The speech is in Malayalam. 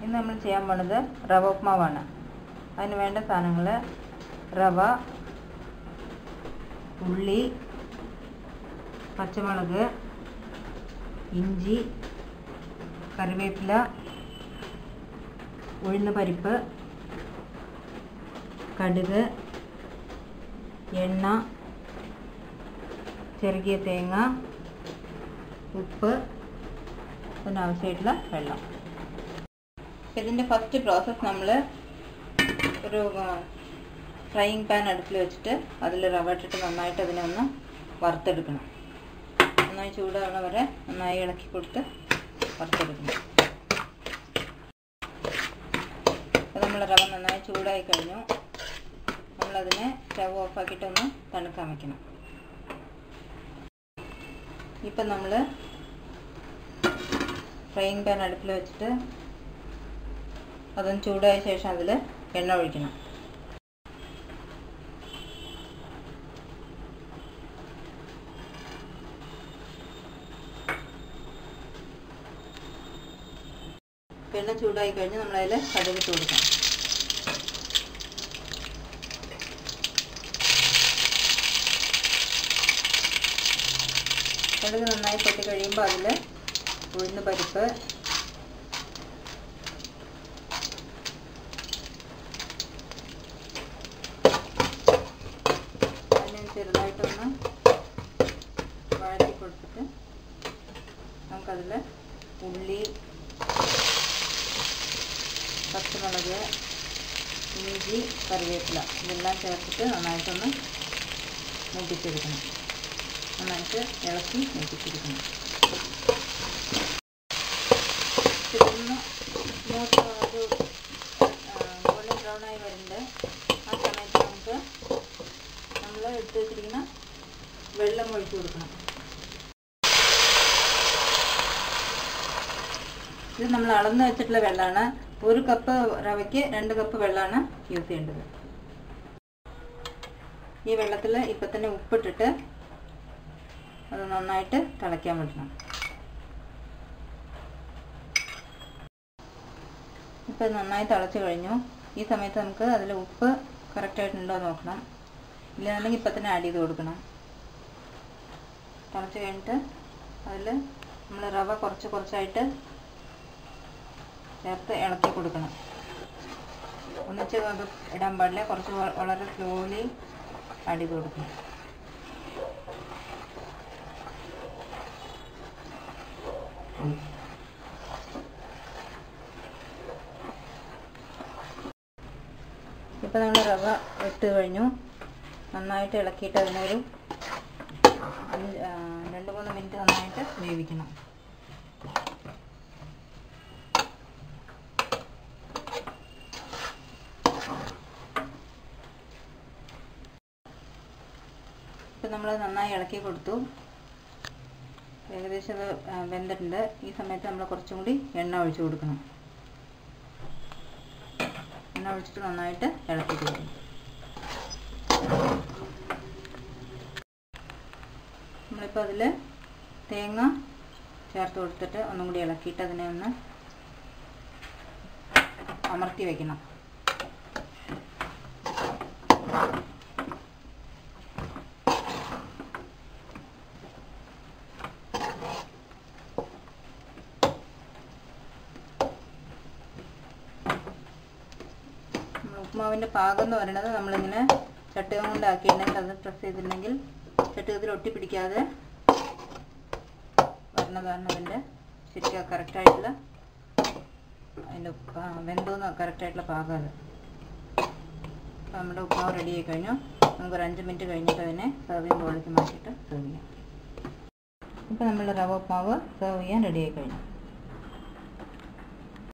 ഇന്ന് നമ്മൾ ചെയ്യാൻ പോണത് റവ ഉപ്മാവാണ് അതിന് വേണ്ട സാധനങ്ങൾ റവ ഉള്ളി പച്ചമുളക് ഇഞ്ചി കറിവേപ്പില ഉഴുന്ന് പരിപ്പ് കടുക് എണ്ണ ചെറുകിയ തേങ്ങ ഉപ്പ് അതിനാവശ്യമായിട്ടുള്ള വെള്ളം ഇതിൻ്റെ ഫസ്റ്റ് പ്രോസസ്സ് നമ്മൾ ഒരു ഫ്രൈയിങ് പാൻ അടുപ്പിൽ വെച്ചിട്ട് അതിൽ റവ ഇട്ടിട്ട് നന്നായിട്ട് അതിനെ ഒന്ന് വറുത്തെടുക്കണം നന്നായി ചൂടാവണ വരെ നന്നായി ഇളക്കി കൊടുത്ത് വറുത്തെടുക്കണം അപ്പോൾ നമ്മൾ റവ നന്നായി ചൂടായി കഴിഞ്ഞു നമ്മളതിനെ സ്റ്റവ് ഓഫാക്കിയിട്ട് ഒന്ന് തണുക്കാൻ വയ്ക്കണം ഇപ്പം നമ്മൾ ഫ്രൈയിങ് പാൻ അടുപ്പിൽ വെച്ചിട്ട് അതൊന്ന് ചൂടായ ശേഷം അതിൽ എണ്ണ ഒഴിക്കണം എണ്ണ ചൂടായി കഴിഞ്ഞ് നമ്മളതിൽ കടുകിട്ട് കൊടുക്കണം കടുക് നന്നായി പൊട്ടി കഴിയുമ്പോൾ അതിൽ ഉഴുന്ന് പരിപ്പ് അതിനെ ചെറുതായിട്ടൊന്ന് വഴറ്റി കൊടുത്തിട്ട് നമുക്കതിൽ ഉള്ളി പച്ചമുളക് ഇഞ്ചി കറിവേപ്പില ഇതെല്ലാം ചേർത്തിട്ട് നന്നായിട്ടൊന്ന് മൂപ്പിച്ചെടുക്കണം നന്നായിട്ട് ഇളക്കി മൂപ്പിച്ചെടുക്കണം ഇതൊന്ന് മൂത്ത് ഒരു ഗോൾഡൻ ബ്രൗൺ ആയി വരുന്നുണ്ട് ആ സമയത്ത് നമുക്ക് നമ്മൾ എടുത്ത് വെച്ചിരിക്കുന്ന വെള്ളം ഒഴിച്ചു കൊടുക്കണം ഇത് നമ്മൾ അളന്ന് വെച്ചിട്ടുള്ള വെള്ളമാണ് ഒരു കപ്പ് റവയ്ക്ക് രണ്ട് കപ്പ് വെള്ളമാണ് യൂസ് ചെയ്യേണ്ടത് ഈ വെള്ളത്തിൽ ഇപ്പം തന്നെ ഉപ്പിട്ടിട്ട് അത് നന്നായിട്ട് തിളയ്ക്കാൻ പറ്റണം ഇപ്പം നന്നായി തിളച്ച് കഴിഞ്ഞു ഈ സമയത്ത് നമുക്ക് അതിൽ ഉപ്പ് കറക്റ്റായിട്ടുണ്ടോ നോക്കണം ഇല്ലാന്നുണ്ടെങ്കിൽ ഇപ്പം തന്നെ ആഡ് ചെയ്ത് കൊടുക്കണം തിളച്ച് കഴിഞ്ഞിട്ട് അതിൽ നമ്മൾ റവ കുറച്ച് കുറച്ചായിട്ട് ചേർത്ത് ഇളക്കി കൊടുക്കണം ഒന്നിച്ച് അത് ഇടാൻ പാടില്ല കുറച്ച് വളരെ സ്ലോലി ആഡ് ചെയ്ത് കൊടുക്കണം ഇപ്പം നമ്മൾ റവ ഇട്ട് കഴിഞ്ഞു നന്നായിട്ട് ഇളക്കിയിട്ട് അതിനൊരു അഞ്ച് രണ്ട് മൂന്ന് മിനിറ്റ് നന്നായിട്ട് വേവിക്കണം ഇപ്പം നമ്മൾ നന്നായി ഇളക്കി കൊടുത്തു ഏകദേശം അത് വെന്തിട്ടുണ്ട് ഈ സമയത്ത് നമ്മൾ കുറച്ചും കൂടി എണ്ണ ഒഴിച്ചു കൊടുക്കണം എണ്ണ ഒഴിച്ചിട്ട് നന്നായിട്ട് ഇളക്കി കൊടുക്കണം നമ്മളിപ്പോൾ അതിൽ തേങ്ങ ചേർത്ത് കൊടുത്തിട്ട് ഒന്നും കൂടി ഇളക്കിയിട്ട് അതിനെ ഒന്ന് അമർത്തി വയ്ക്കണം ഉപ്മാവിൻ്റെ പാകം എന്ന് പറയുന്നത് നമ്മളിങ്ങനെ ചട്ടുകം കൊണ്ടാക്കിയിട്ടുണ്ടെങ്കിൽ അത് പ്രസ് ചെയ്തിട്ടുണ്ടെങ്കിൽ ചട്ടുകത്തിൽ ഒട്ടിപ്പിടിക്കാതെ വരുന്നതാണ് അതിൻ്റെ ശരിക്കും കറക്റ്റായിട്ടുള്ള അതിൻ്റെ വെന്തോന്ന് കറക്റ്റായിട്ടുള്ള പാകം അത് അപ്പോൾ നമ്മുടെ ഉപ്മാവ് റെഡി ആയി കഴിഞ്ഞു നമുക്കൊരു അഞ്ച് മിനിറ്റ് കഴിഞ്ഞിട്ട് അതിനെ സെർവിങ് ബോളിലേക്ക് മാറ്റിയിട്ട് സെർവ് ചെയ്യാം ഇപ്പോൾ നമ്മൾ റവ ഉപ്മാവ് സെർവ് ചെയ്യാൻ റെഡി ആയി കഴിഞ്ഞു